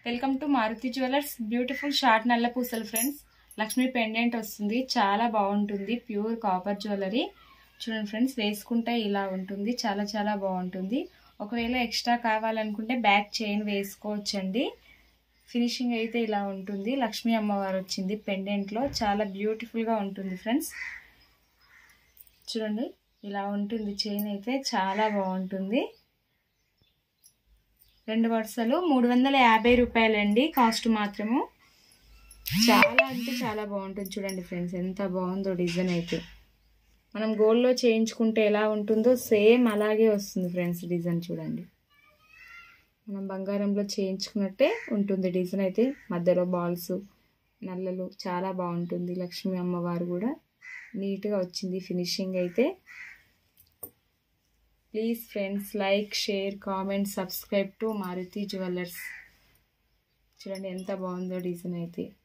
welcome to Maruthi jewellers beautiful short నల్ల పూసలు friends Lakshmi pendant వస్తుంది చాలా బాగుంటుంది ప్యూర్ కాపర్ జ్యువెలరీ చూడండి ఫ్రెండ్స్ వేసుకుంటే ఇలా ఉంటుంది చాలా చాలా బాగుంటుంది ఒకవేళ ఎక్స్ట్రా కావాలనుకుంటే బ్యాక్ చైన్ వేసుకోవచ్చండి ఫినిషింగ్ అయితే ఇలా ఉంటుంది లక్ష్మీ అమ్మవారు వచ్చింది పెండెంట్లో చాలా బ్యూటిఫుల్గా ఉంటుంది ఫ్రెండ్స్ చూడండి ఇలా ఉంటుంది చైన్ అయితే చాలా బాగుంటుంది రెండు వరుసలు మూడు వందల యాభై రూపాయలండి కాస్ట్ మాత్రము చాలా అంటే చాలా బాగుంటుంది చూడండి ఫ్రెండ్స్ ఎంత బాగుందో డిజైన్ అయితే మనం గోల్డ్లో చేయించుకుంటే ఎలా ఉంటుందో సేమ్ అలాగే వస్తుంది ఫ్రెండ్స్ డిజైన్ చూడండి మనం బంగారంలో చేయించుకున్నట్టే ఉంటుంది డిజైన్ అయితే మధ్యలో బాల్స్ నల్లలు చాలా బాగుంటుంది లక్ష్మీ అమ్మవారు కూడా నీట్గా వచ్చింది ఫినిషింగ్ అయితే please friends like share comment subscribe to Maruthi jewellers చూడండి ఎంత బాగుందో డిజైన్ అయితే